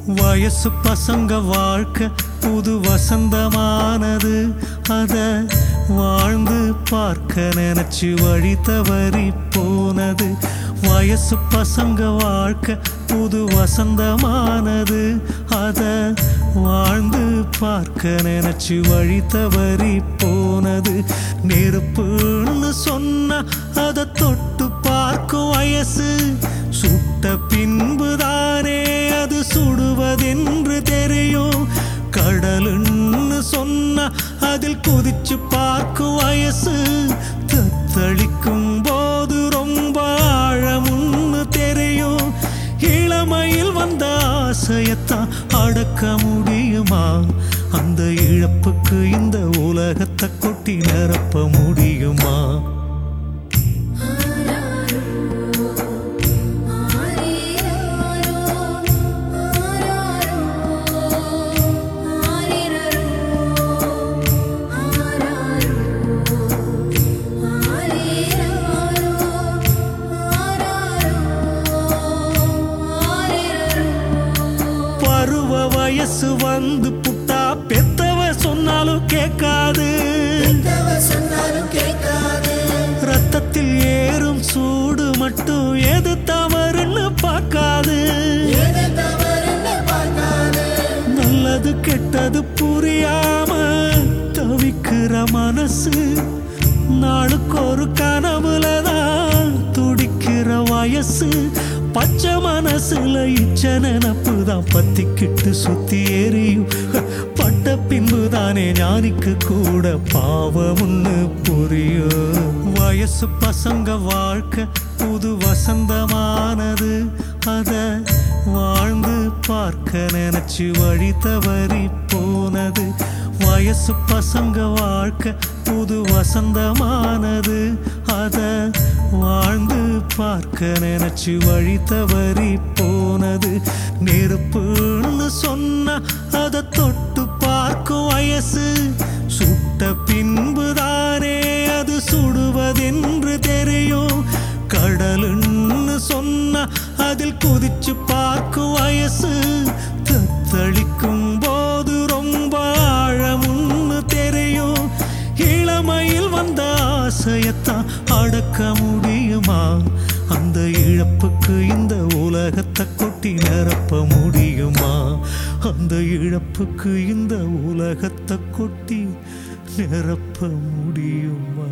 வயசு பசங்க வாழ்க்கை புது வசந்தமானது அத வாழ்ந்து பார்க்க நினைச்சு வழி தவறி போனது வயசு பசங்க வாழ்க்கை புது வசந்தமானது அத வாழ்ந்து பார்க்க நினைச்சு வழி தவறி போனது நெருப்புன்னு சொன்ன அதை தொட்டு பார்க்கும் வயசு சுட்ட பின்புதானே அது சுடுவதென்று தெரியும் கடலுன்னு சொன்ன அதில் குதிச்சு பார்க்கும் வயசு தத்தளிக்கும் போது ரொம்ப ஆழமுன்னு தெரியும் இளமையில் வந்த ஆசையத்தான் அடக்க முடியுமா அந்த இழப்புக்கு இந்த உலகத்தை கொட்டி நிரப்ப முடியுமா பருவ வயசு வந்து புட்டா பெத்தவ சொன்னாலும் கேட்காது சொன்னாலும் கேட்காது ரத்தத்தில் ஏறும் சூடு மட்டும் எது தவறுன்னு பார்க்காது எது தவறுன்னு பார்க்காது நல்லது கெட்டது புரியாம தவிக்கிற மனசு நாளுக்கு ஒரு கனவுல தான் துடிக்கிற வயசு பச்சை மனசுல இச்ச நினப்பு தான் பத்திக்கிட்டு சுத்தி எரியும் பட்ட பின்பு தானே ஞானிக்கு கூட பாவம்னு புரியும் வயசு பசங்க வாழ்க்கை புது வசந்தமானது அத வாழ்ந்து பார்க்க நினைச்சு வழி தவறி போனது வயசு பசங்க வாழ்க்கை புது வசந்தமானது அத வாழ்ந்து பார்க்க நினைச்சு வழி தவறி போனது நெருப்புன்னு சொன்ன அதை தொட்டு பார்க்கும் வயசு சுட்ட பின்புதானே அது சுடுவதென்று தெரியும் கடலுன்னு சொன்ன அதில் குதிச்சு பார்க்கும் வயசு தத்தளிக்கும் போது ரொம்ப ஆழமுன்னு தெரியும் இளமையில் வந்த ஆசையத்தான் அடக்க முடியுமா அந்த இழப்புக்கு இந்த உலகத்தை கொட்டி நிரப்ப முடியுமா அந்த இழப்புக்கு இந்த உலகத்தை கொட்டி நிரப்ப முடியுமா